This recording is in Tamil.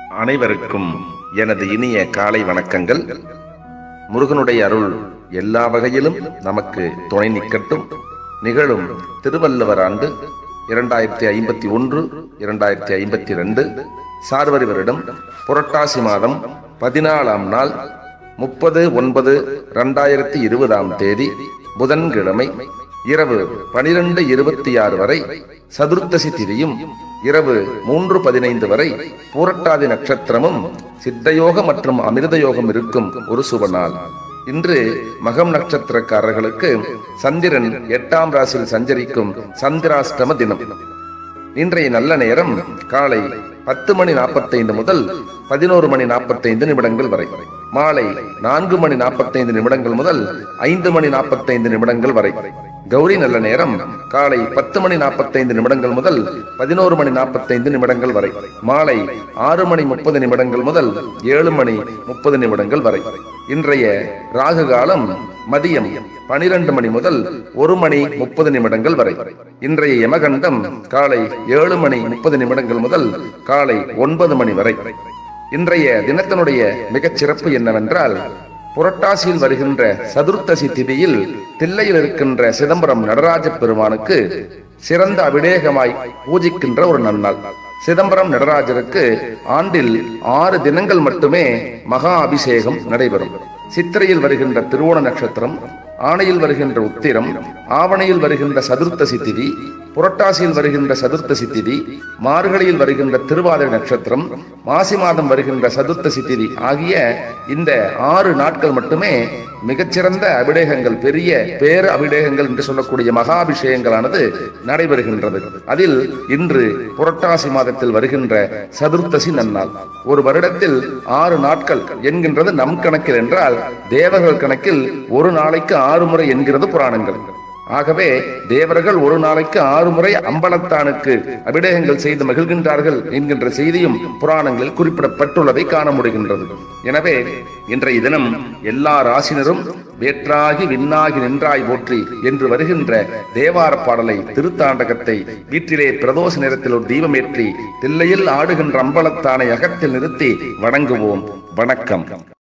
அனைவருக்கும் எனது இனிய காலை வணக்கங்கள் முருகனுடைய அருள் எல்லா வகையிலும் நமக்கு துணை நிற்கட்டும் நிகழும் திருவள்ளுவர் ஆண்டு இரண்டாயிரத்தி ஐம்பத்தி ஒன்று இரண்டாயிரத்தி ஐம்பத்தி ரெண்டு சார்வரி வருடம் புரட்டாசி மாதம் பதினாலாம் நாள் முப்பது ஒன்பது இரண்டாயிரத்தி இருபதாம் தேதி புதன்கிழமை இரவு பனிரெண்டு இருபத்தி ஆறு வரை சதுர்த்தசி திதியும் இரவு மூன்று பதினைந்து வரை பூரட்டாதி நட்சத்திரமும் சித்தயோக மற்றும் அமிர்த யோகம் இருக்கும் ஒரு சுப நாள் இன்று மகம் நட்சத்திரக்காரர்களுக்கு சந்திரன் எட்டாம் ராசியில் சஞ்சரிக்கும் சந்திராஷ்டம தினம் இன்றைய நல்ல நேரம் காலை பத்து மணி நாற்பத்தைந்து முதல் பதினோரு மணி நாற்பத்தைந்து நிமிடங்கள் வரை மாலை நான்கு மணி நாற்பத்தைந்து நிமிடங்கள் முதல் ஐந்து மணி நாற்பத்தைந்து நிமிடங்கள் வரை கௌரி நல்ல நேரம் காலை பத்து மணி நாற்பத்தைந்து நிமிடங்கள் முதல் பதினோரு மணி நாற்பத்தைந்து நிமிடங்கள் வரை மாலை ஆறு மணி முப்பது நிமிடங்கள் முதல் ஏழு மணி முப்பது நிமிடங்கள் வரை இன்றைய ராகு காலம் மதியம் பனிரெண்டு மணி முதல் ஒரு மணி முப்பது நிமிடங்கள் வரை இன்றைய யமகண்டம் காலை ஏழு மணி முப்பது நிமிடங்கள் முதல் காலை ஒன்பது மணி வரை இன்றைய தினத்தினுடைய மிகச் சிறப்பு என்னவென்றால் புரட்டாசியில் வருகின்ற சதுர்த்தசி திதியில் தில்லையில் இருக்கின்ற சிதம்பரம் நடராஜ பெருமானுக்கு சிறந்த அபிடேகமாய் பூஜிக்கின்ற ஒரு நன்னாள் சிதம்பரம் நடராஜருக்கு ஆண்டில் ஆறு தினங்கள் மட்டுமே மகா அபிஷேகம் நடைபெறும் சித்திரையில் வருகின்ற திருவோண நட்சத்திரம் ஆணையில் வருகின்ற உத்திரம் ஆவணையில் வருகின்ற சதுர்த்தசி திதி புரட்டாசியில் வருகின்ற சதுர்த்தசி திதி மார்கழியில் வருகின்ற திருவாதிரை நட்சத்திரம் மாசி மாதம் வருகின்ற சதுர்த்தசி திதி ஆகிய இந்த ஆறு நாட்கள் மட்டுமே மிகச்சிறந்த அபிடேகங்கள் பெரிய பேர அபிடேகங்கள் என்று சொல்லக்கூடிய மகாபிஷேகங்களானது நடைபெறுகின்றது அதில் இன்று புரட்டாசி மாதத்தில் வருகின்ற சதுர்த்தசி நன்னாள் ஒரு வருடத்தில் ஆறு நாட்கள் என்கின்றது நம் கணக்கில் என்றால் தேவர்கள் கணக்கில் ஒரு நாளைக்கு ஆறு முறை என்கிறது புராணங்கள் ஆகவே தேவர்கள் ஒரு நாளைக்கு ஆறு முறை அம்பலத்தானுக்கு அபிடேகங்கள் செய்து மகிழ்கின்றார்கள் என்கின்ற செய்தியும் புராணங்களில் குறிப்பிடப்பட்டுள்ளதை காண முடிகின்றது எனவே இன்றைய தினம் எல்லா ராசினரும் வேற்றாகி விண்ணாகி நின்றாய் போற்றி என்று வருகின்ற தேவார பாடலை திருத்தாண்டகத்தை வீட்டிலே பிரதோஷ நேரத்தில் ஒரு தீபமேற்றி தில்லையில் ஆடுகின்ற அம்பலத்தானை அகத்தில் நிறுத்தி வணங்குவோம் வணக்கம்